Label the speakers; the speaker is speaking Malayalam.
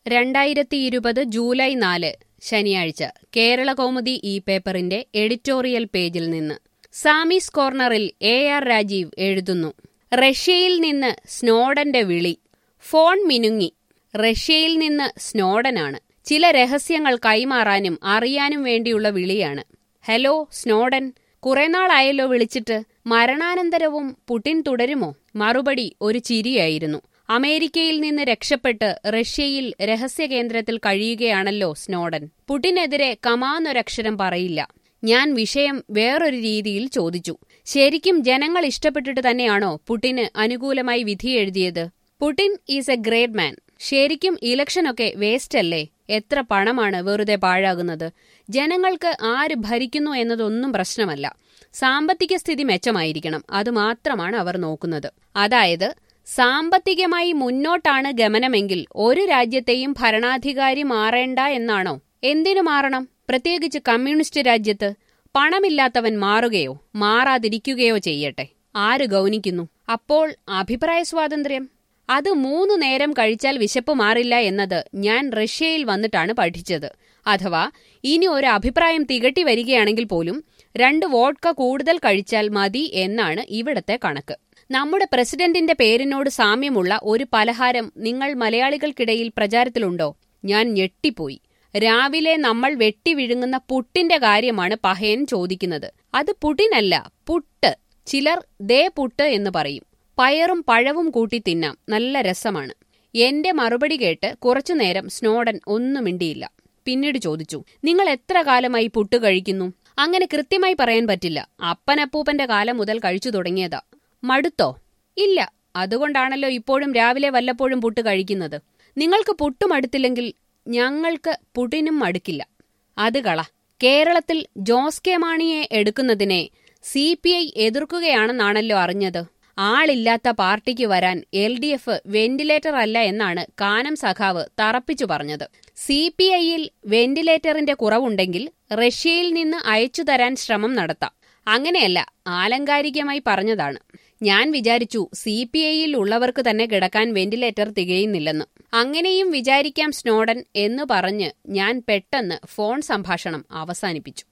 Speaker 1: രണ്ടായിരത്തി ഇരുപത് ജൂലൈ നാല് ശനിയാഴ്ച കേരള കൗമുദി ഈ പേപ്പറിന്റെ എഡിറ്റോറിയൽ പേജിൽ നിന്ന് സാമീസ് കോർണറിൽ എ ആർ രാജീവ് എഴുതുന്നു റഷ്യയിൽ നിന്ന് സ്നോഡന്റെ വിളി ഫോൺ മിനുങ്ങി റഷ്യയിൽ നിന്ന് സ്നോഡനാണ് ചില രഹസ്യങ്ങൾ കൈമാറാനും അറിയാനും വേണ്ടിയുള്ള വിളിയാണ് ഹലോ സ്നോഡൻ കുറെ നാളായല്ലോ വിളിച്ചിട്ട് മരണാനന്തരവും പുടിൻ തുടരുമോ മറുപടി ഒരു ചിരിയായിരുന്നു അമേരിക്കയിൽ നിന്ന് രക്ഷപ്പെട്ട് റഷ്യയിൽ രഹസ്യകേന്ദ്രത്തിൽ കഴിയുകയാണല്ലോ സ്നോഡൻ പുടിനെതിരെ കമാന്നൊരക്ഷരം പറയില്ല ഞാൻ വിഷയം വേറൊരു രീതിയിൽ ചോദിച്ചു ശരിക്കും ജനങ്ങൾ ഇഷ്ടപ്പെട്ടിട്ട് തന്നെയാണോ പുടിന് അനുകൂലമായി വിധി എഴുതിയത് Putin is a great man ശരിക്കും ഇലക്ഷനൊക്കെ വേസ്റ്റ് അല്ലേ എത്ര പണമാണ് വെറുതെ പാഴാകുന്നത് ജനങ്ങൾക്ക് ആര് ഭരിക്കുന്നു എന്നതൊന്നും പ്രശ്നമല്ല സാമ്പത്തിക സ്ഥിതി മെച്ചമായിരിക്കണം അതുമാത്രമാണ് അവർ നോക്കുന്നത് അതായത് സാമ്പത്തികമായി മുന്നോട്ടാണ് ഗമനമെങ്കിൽ ഒരു രാജ്യത്തെയും ഭരണാധികാരി മാറേണ്ട എന്നാണോ എന്തിനു മാറണം പ്രത്യേകിച്ച് കമ്മ്യൂണിസ്റ്റ് രാജ്യത്ത് പണമില്ലാത്തവൻ മാറുകയോ മാറാതിരിക്കുകയോ ചെയ്യട്ടെ ആര് ഗൗനിക്കുന്നു അപ്പോൾ അഭിപ്രായ സ്വാതന്ത്ര്യം അത് മൂന്നു നേരം കഴിച്ചാൽ വിശപ്പ് മാറില്ല എന്നത് ഞാൻ റഷ്യയിൽ വന്നിട്ടാണ് പഠിച്ചത് അഥവാ ഇനി ഒരു അഭിപ്രായം തികട്ടി വരികയാണെങ്കിൽ പോലും രണ്ട് വോഡ്ക കൂടുതൽ കഴിച്ചാൽ മതി എന്നാണ് ഇവിടത്തെ കണക്ക് നമ്മുടെ പ്രസിഡന്റിന്റെ പേരിനോട് സാമ്യമുള്ള ഒരു പലഹാരം നിങ്ങൾ മലയാളികൾക്കിടയിൽ പ്രചാരത്തിലുണ്ടോ ഞാൻ ഞെട്ടിപ്പോയി രാവിലെ നമ്മൾ വെട്ടി വിഴുങ്ങുന്ന പുട്ടിന്റെ കാര്യമാണ് പഹയൻ ചോദിക്കുന്നത് അത് പുട്ടിനല്ല പുട്ട് ചിലർ ദേ പുട്ട് എന്ന് പറയും പയറും പഴവും കൂട്ടി തിന്നാം നല്ല രസമാണ് എന്റെ മറുപടി കേട്ട് കുറച്ചുനേരം സ്നോഡൻ ഒന്നും മിണ്ടിയില്ല പിന്നീട് ചോദിച്ചു നിങ്ങൾ എത്ര കാലമായി പുട്ട് കഴിക്കുന്നു അങ്ങനെ കൃത്യമായി പറയാൻ പറ്റില്ല അപ്പനപ്പൂപ്പന്റെ കാലം മുതൽ കഴിച്ചു തുടങ്ങിയതാ മടുത്തോ ഇല്ല അതുകൊണ്ടാണല്ലോ ഇപ്പോഴും രാവിലെ വല്ലപ്പോഴും പുട്ട് കഴിക്കുന്നത് നിങ്ങൾക്ക് പുട്ട് മടുത്തില്ലെങ്കിൽ ഞങ്ങൾക്ക് പുട്ടിനും മടുക്കില്ല അത് കള കേരളത്തിൽ ജോസ് കെ മാണിയെ എടുക്കുന്നതിനെ സി പി ഐ എതിർക്കുകയാണെന്നാണല്ലോ അറിഞ്ഞത് ആളില്ലാത്ത പാർട്ടിക്ക് വരാൻ എൽ ഡി എഫ് വെന്റിലേറ്റർ അല്ല എന്നാണ് കാനം സഖാവ് തറപ്പിച്ചു പറഞ്ഞത് സി പി ഐയിൽ വെന്റിലേറ്ററിന്റെ കുറവുണ്ടെങ്കിൽ റഷ്യയിൽ നിന്ന് അയച്ചു തരാൻ ശ്രമം നടത്താം അങ്ങനെയല്ല ആലങ്കാരികമായി പറഞ്ഞതാണ് ഞാൻ വിചാരിച്ചു സി പി ഐയിൽ ഉള്ളവർക്ക് തന്നെ കിടക്കാൻ വെന്റിലേറ്റർ തികയുന്നില്ലെന്ന് അങ്ങനെയും വിചാരിക്കാം സ്നോഡൻ എന്ന് പറഞ്ഞ് ഞാൻ പെട്ടെന്ന് ഫോൺ സംഭാഷണം അവസാനിപ്പിച്ചു